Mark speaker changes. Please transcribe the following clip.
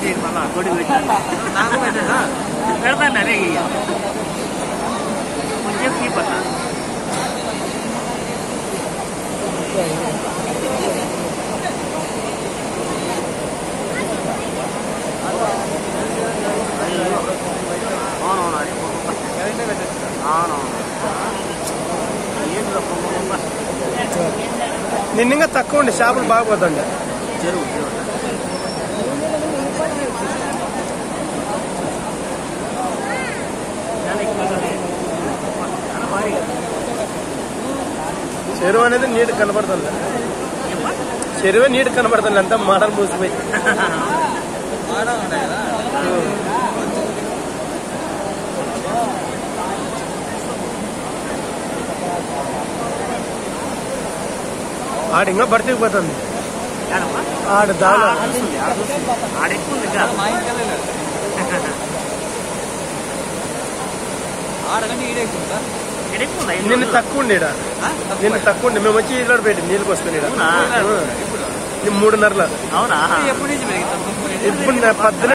Speaker 1: చేయకు మళ్ళా గొడుగు పెట్టాను నాకు పెట్టాను పెడతాను అదే ఇక కొంచెం కీపన్నా అవునవును అది అవునవును ఏంటి
Speaker 2: నిన్న ఇంకా తక్కువ ఉండే చేపలు బాగా పోతుండే
Speaker 1: చెరువు చెరువు చాలా ఎక్కువ ఉంటుంది. చాలా భారీగా.
Speaker 2: చెరువు అనేది నీట్ కనబడుతుంది
Speaker 1: ఏమ్మా?
Speaker 2: చెరువే నీట్ కనబడుతుంది అంతా మడలు మూసిపోయి ఆడ ఇంకా బడికి పోతుంది
Speaker 1: ఏడమ్మా?
Speaker 2: ఆడ
Speaker 1: ఆ,
Speaker 2: దాని
Speaker 1: ఆడ చూస్తుంది, ఆడ చూస్తుంది. ఆడ ఎక్కువ ఉంది ఇంకా.
Speaker 3: ఆడకంటే ఈడే ఎక్కువ
Speaker 1: ఇక్కడ ఎక్కువ ఉందా?
Speaker 2: నిన్న
Speaker 1: ఇల్లు?
Speaker 2: తక్కువ ఉండే ఈడ. నిన్న తక్కువ ఉండే మేము వచ్చి ఇల్లు పెట్టి నీళ్ళకి వస్తుంది ఈడ.
Speaker 1: అవునా?
Speaker 2: ఈ మూడున్నరల
Speaker 1: అవునా
Speaker 3: ఎప్పటి నుంచి పెరిగింది
Speaker 2: ఇప్పుడు పొద్దున